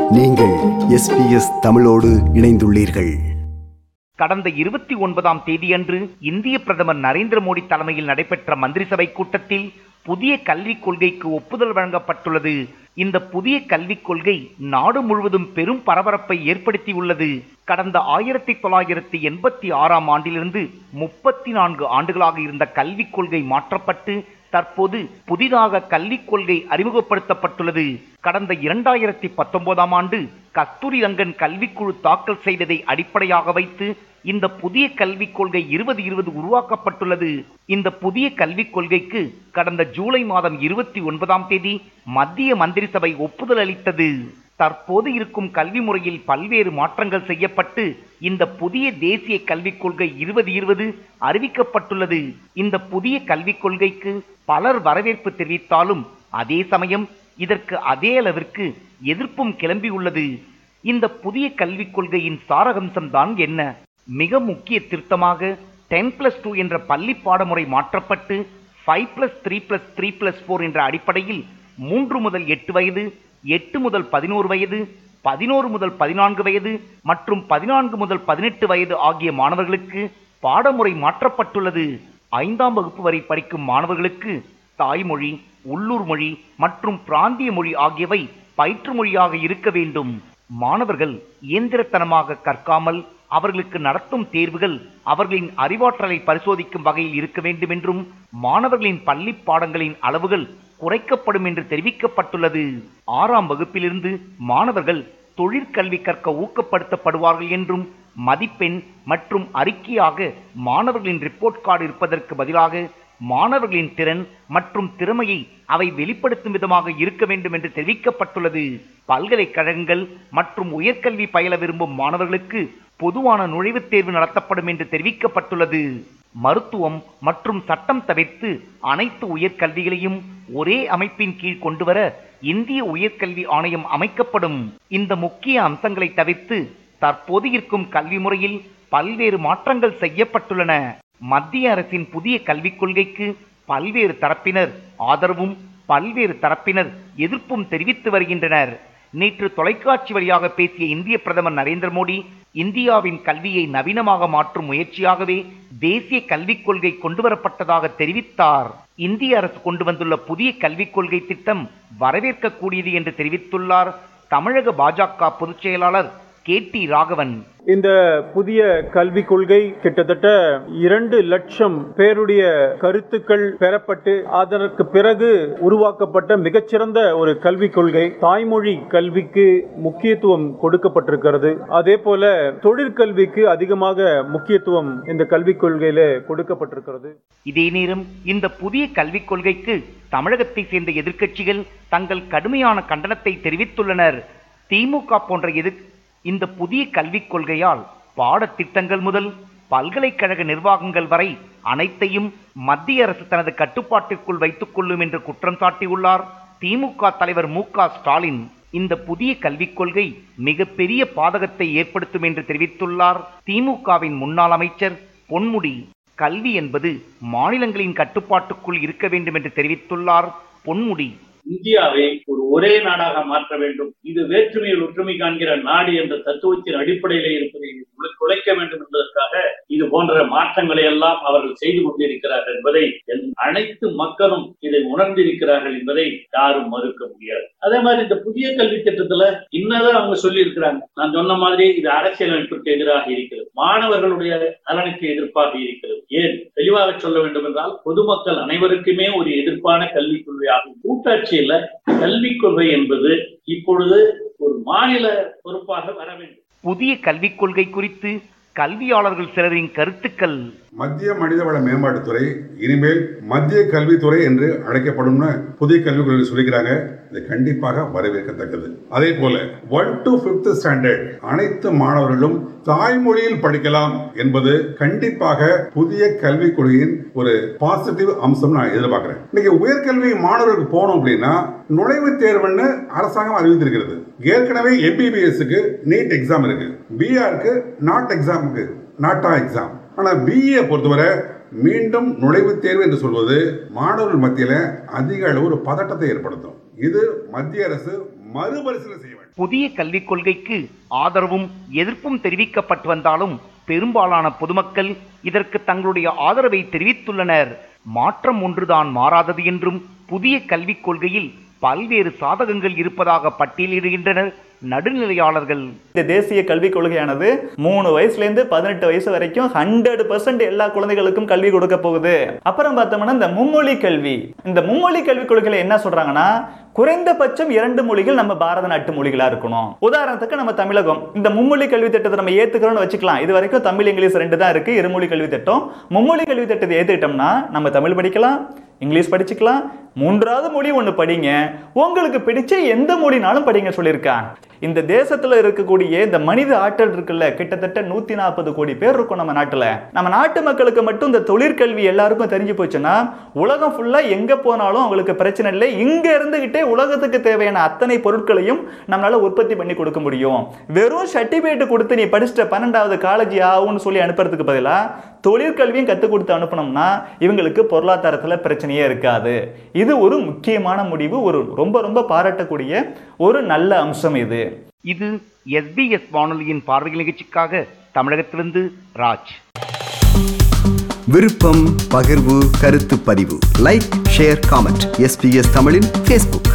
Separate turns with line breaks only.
நீங்கள் எஸ்பிஎஸ் தமிழோடு இணைந்துள்ளீர்கள்
கடந்த இருபத்தி ஒன்பதாம் தேதியன்று இந்திய பிரதமர் நரேந்திர மோடி தலைமையில் நடைபெற்ற மந்திரிசபை கூட்டத்தில் புதிய கல்விக் கொள்கைக்கு ஒப்புதல் வழங்கப்பட்டுள்ளது இந்த புதிய கல்விக் கொள்கை நாடு முழுவதும் பெரும் பரபரப்பை ஏற்படுத்தியுள்ளது கடந்த ஆயிரத்தி தொள்ளாயிரத்தி எண்பத்தி ஆறாம் ஆண்டிலிருந்து முப்பத்தி நான்கு ஆண்டுகளாக இருந்த கல்விக் கொள்கை மாற்றப்பட்டு தற்போது புதிதாக கல்விக் கொள்கை அறிமுகப்படுத்தப்பட்டுள்ளது கடந்த இரண்டாயிரத்தி பத்தொன்பதாம் ஆண்டு கஸ்தூரி ரங்கன் கல்விக்குழு தாக்கல் செய்ததை அடிப்படையாக வைத்து இந்த புதிய கல்விக் கொள்கை இருபது இருபது உருவாக்கப்பட்டுள்ளது இந்த புதிய கல்விக் கொள்கைக்கு கடந்த ஜூலை மாதம் இருபத்தி ஒன்பதாம் தேதி மத்திய மந்திரி சபை ஒப்புதல் அளித்தது தற்போது இருக்கும் கல்வி முறையில் பல்வேறு மாற்றங்கள் செய்யப்பட்டு இந்த புதிய தேசிய கல்விக் கொள்கை இருபது இருபது அறிவிக்கப்பட்டுள்ளது இந்த புதிய கல்விக் கொள்கைக்கு பலர் வரவேற்பு தெரிவித்தாலும் அதே சமயம் இதற்கு அதே அளவிற்கு எதிர்ப்பும் கிளம்பியுள்ளது இந்த புதிய கல்விக் கொள்கையின் சாரகம்சம் தான் என்ன மிக முக்கிய திருத்தமாக டென் பிளஸ் டூ என்ற பள்ளி பாடமுறை மாற்றப்பட்டு five plus three plus three plus four என்ற அடிப்படையில் மூன்று முதல் எட்டு வயது எட்டு முதல் பதினோரு வயது பதினோரு முதல் பதினான்கு வயது மற்றும் பதினான்கு முதல் பதினெட்டு வயது ஆகிய மாணவர்களுக்கு பாடமுறை மாற்றப்பட்டுள்ளது ஐந்தாம் வகுப்பு வரை படிக்கும் மாணவர்களுக்கு தாய்மொழி உள்ளூர் மொழி மற்றும் பிராந்திய மொழி ஆகியவை பயிற்று மொழியாக இருக்க வேண்டும் மாணவர்கள் இயந்திரத்தனமாக கற்காமல் அவர்களுக்கு நடத்தும் தேர்வுகள் அவர்களின் அறிவாற்றலை பரிசோதிக்கும் வகையில் இருக்க வேண்டும் என்றும் மாணவர்களின் பள்ளி பாடங்களின் அளவுகள் குறைக்கப்படும் என்று தெரிவிக்கப்பட்டுள்ளது ஆறாம் வகுப்பிலிருந்து மாணவர்கள் தொழிற்கல்வி கற்க ஊக்கப்படுத்தப்படுவார்கள் என்றும் மதிப்பெண் மற்றும் அறிக்கையாக மாணவர்களின் ரிப்போர்ட் கார்டு இருப்பதற்கு பதிலாக மாணவர்களின் திறன் மற்றும் திறமையை அவை வெளிப்படுத்தும் விதமாக இருக்க வேண்டும் என்று தெரிவிக்கப்பட்டுள்ளது பல்கலைக்கழகங்கள் மற்றும் உயர்கல்வி பயில விரும்பும் மாணவர்களுக்கு பொதுவான நுழைவுத் தேர்வு நடத்தப்படும் என்று தெரிவிக்கப்பட்டுள்ளது மருத்துவம் மற்றும் சட்டம் தவிர்த்து அனைத்து உயர்கல்விகளையும் ஒரே அமைப்பின் கீழ் கொண்டுவர இந்திய உயர்கல்வி ஆணையம் அமைக்கப்படும் இந்த முக்கிய அம்சங்களை தவிர்த்து தற்போது இருக்கும் கல்வி முறையில் பல்வேறு மாற்றங்கள் செய்யப்பட்டுள்ளன மத்திய அரசின் புதிய கல்விக் கொள்கைக்கு பல்வேறு தரப்பினர் ஆதரவும் பல்வேறு தரப்பினர் எதிர்ப்பும் தெரிவித்து வருகின்றனர் நேற்று தொலைக்காட்சி வழியாக பேசிய இந்திய பிரதமர் நரேந்திர மோடி இந்தியாவின் கல்வியை நவீனமாக மாற்றும் முயற்சியாகவே தேசிய கல்விக் கொள்கை கொண்டுவரப்பட்டதாக தெரிவித்தார் இந்திய அரசு கொண்டு வந்துள்ள புதிய கல்விக் கொள்கை திட்டம் வரவேற்கக்கூடியது என்று தெரிவித்துள்ளார் தமிழக பாஜக பொதுச் செயலாளர் கே டி ராகவன்
இந்த புதிய கல்விக் கொள்கை கிட்டத்தட்ட இரண்டு லட்சம் பேருடைய கருத்துக்கள் பெறப்பட்டு அதற்கு பிறகு உருவாக்கப்பட்ட மிகச்சிறந்த ஒரு கல்விக் கொள்கை தாய்மொழி கல்விக்கு முக்கியத்துவம் கொடுக்கப்பட்டிருக்கிறது அதே போல தொழிற்கல்விக்கு அதிகமாக முக்கியத்துவம் இந்த கல்விக் கொள்கையில கொடுக்கப்பட்டிருக்கிறது
இதே நேரம் இந்த புதிய கல்விக் கொள்கைக்கு தமிழகத்தை சேர்ந்த எதிர்க்கட்சிகள் தங்கள் கடுமையான கண்டனத்தை தெரிவித்துள்ளனர் திமுக போன்ற எதிர் இந்த புதிய கல்விக் கொள்கையால் பாடத்திட்டங்கள் முதல் பல்கலைக்கழக நிர்வாகங்கள் வரை அனைத்தையும் மத்திய அரசு தனது கட்டுப்பாட்டிற்குள் வைத்துக் கொள்ளும் என்று குற்றம் சாட்டியுள்ளார் திமுக தலைவர் மு க ஸ்டாலின் இந்த புதிய கல்விக் கொள்கை மிகப்பெரிய பாதகத்தை ஏற்படுத்தும் என்று தெரிவித்துள்ளார் திமுகவின் முன்னாள் அமைச்சர் பொன்முடி கல்வி என்பது மாநிலங்களின் கட்டுப்பாட்டுக்குள் இருக்க வேண்டும் என்று தெரிவித்துள்ளார் பொன்முடி
இந்தியாவை ஒரு ஒரே நாடாக மாற்ற வேண்டும் இது வேற்றுமையில் ஒற்றுமை காண்கிற நாடு என்ற தத்துவத்தின் அடிப்படையிலே இருப்பதை உழை- குலைக்க வேண்டும் என்பதற்காக இது போன்ற மாற்றங்களை எல்லாம் அவர்கள் செய்து கொண்டிருக்கிறார்கள் என்பதை என் அனைத்து மக்களும் இதை உணர்ந்திருக்கிறார்கள் என்பதை யாரும் மறுக்க முடியாது அதே மாதிரி இந்த புதிய கல்வி திட்டத்துல இன்னதான் அவங்க சொல்லி இருக்கிறாங்க நான் சொன்ன மாதிரி இது அரசியலமைப்பிற்கு எதிராக இருக்கிறது மாணவர்களுடைய நலனுக்கு எதிர்ப்பாக இருக்கிறது ஏன் தெளிவாக சொல்ல வேண்டும் என்றால் பொதுமக்கள் அனைவருக்குமே ஒரு எதிர்ப்பான கல்விக் கொள்கையாகும் கூட்டாட்சியில கல்விக் கொள்கை என்பது இப்பொழுது ஒரு மாநில பொறுப்பாக வர வேண்டும்
புதிய கல்விக் கொள்கை குறித்து கல்வியாளர்கள் சிலரின் கருத்துக்கள்
மத்திய மனிதவள மேம்பாட்டுத்துறை இனிமேல் மத்திய கல்வித்துறை என்று அழைக்கப்படும்னு புதிய கல்விக் கொள்கை சொல்லிக்கிறாங்க இது கண்டிப்பாக வரவேற்கத்தக்கது அதே போல ஒன் டு பிப்த் ஸ்டாண்டர்ட் அனைத்து மாணவர்களும் தாய்மொழியில் படிக்கலாம் என்பது கண்டிப்பாக புதிய கல்விக் கொள்கையின் ஒரு பாசிட்டிவ் அம்சம் நான் எதிர்பார்க்கிறேன் இன்னைக்கு உயர்கல்வி மாணவர்களுக்கு போனோம் அப்படின்னா நுழைவுத் தேர்வுன்னு அரசாங்கம் அறிவித்திருக்கிறது ஏற்கனவே எம்பிபிஎஸ்க்கு நீட் எக்ஸாம் இருக்கு பிஆருக்கு நாட் எக்ஸாமுக்கு நாட்டா எக்ஸாம் ஆனால் பிஏ பொறுத்தவரை மீண்டும் நுழைவுத் தேர்வு என்று சொல்வது மாணவர்கள் மத்தியில் அதிக அளவு ஒரு பதட்டத்தை ஏற்படுத்தும் இது மத்திய அரசு மறுபரிசீலனை செய்ய வேண்டும்
புதிய கல்விக் கொள்கைக்கு ஆதரவும் எதிர்ப்பும் தெரிவிக்கப்பட்டு வந்தாலும் பெரும்பாலான பொதுமக்கள் இதற்கு தங்களுடைய ஆதரவை தெரிவித்துள்ளனர் மாற்றம் ஒன்றுதான் மாறாதது என்றும் புதிய கல்விக் கொள்கையில் பல்வேறு சாதகங்கள் இருப்பதாக பட்டியலிடுகின்றனர் நடுநிலையாளர்கள்
இந்த தேசிய கல்விக் கொள்கையானது மூணு வயசுல இருந்து பதினெட்டு வயசு வரைக்கும் ஹண்ட்ரட் பர்சன்ட் எல்லா குழந்தைகளுக்கும் கல்வி கொடுக்க போகுது அப்புறம் பார்த்தோம்னா இந்த மும்மொழி கல்வி இந்த மும்மொழி கல்விக் கொள்கையில என்ன சொல்றாங்கன்னா குறைந்தபட்சம் இரண்டு மொழிகள் நம்ம பாரத நாட்டு மொழிகளா இருக்கணும் உதாரணத்துக்கு நம்ம தமிழகம் இந்த மும்மொழி கல்வி திட்டத்தை நம்ம ஏத்துக்கிறோம்னு வச்சுக்கலாம் இது வரைக்கும் தமிழ் இங்கிலீஷ் ரெண்டு தான் இருக்கு இருமொழி கல்வி திட்டம் மும்மொழி கல்வி திட்டத்தை ஏத்துக்கிட்டோம்னா நம்ம தமிழ் படிக்கலாம் இங்கிலீஷ் படிச்சுக்கலாம் மூன்றாவது மொழி ஒன்று படிங்க உங்களுக்கு பிடிச்ச எந்த மொழினாலும் படிங்க சொல்லியிருக்கான் இந்த தேசத்துல இருக்கக்கூடிய இந்த மனித ஆற்றல் இருக்குல்ல கிட்டத்தட்ட நூத்தி நாற்பது கோடி பேர் இருக்கும் நம்ம நாட்டுல நம்ம நாட்டு மக்களுக்கு மட்டும் இந்த தொழிற்கல்வி எல்லாருக்கும் தெரிஞ்சு போச்சுன்னா உலகம் ஃபுல்லா எங்க போனாலும் அவங்களுக்கு பிரச்சனை இல்லை இங்க இருந்துகிட்டே உலகத்துக்கு தேவையான அத்தனை பொருட்களையும் நம்மளால உற்பத்தி பண்ணி கொடுக்க முடியும் வெறும் சர்டிபிகேட் கொடுத்து நீ படிச்சுட்ட பன்னெண்டாவது காலேஜ் ஆகும்னு சொல்லி அனுப்புறதுக்கு பதிலா தொழிற்கல்வியும் கற்றுக் கொடுத்து அனுப்பணும்னா இவங்களுக்கு பொருளாதாரத்துல பிரச்சனையே இருக்காது இது ஒரு முக்கியமான முடிவு ஒரு ரொம்ப ரொம்ப பாராட்டக்கூடிய ஒரு நல்ல அம்சம் இது
இது எஸ்பிஎஸ் வானொலியின் பார்வை நிகழ்ச்சிக்காக தமிழகத்திலிருந்து ராஜ்
விருப்பம் பகிர்வு கருத்து பதிவு லைக் ஷேர் காமெண்ட் எஸ்பிஎஸ் தமிழின் ஃபேஸ்புக்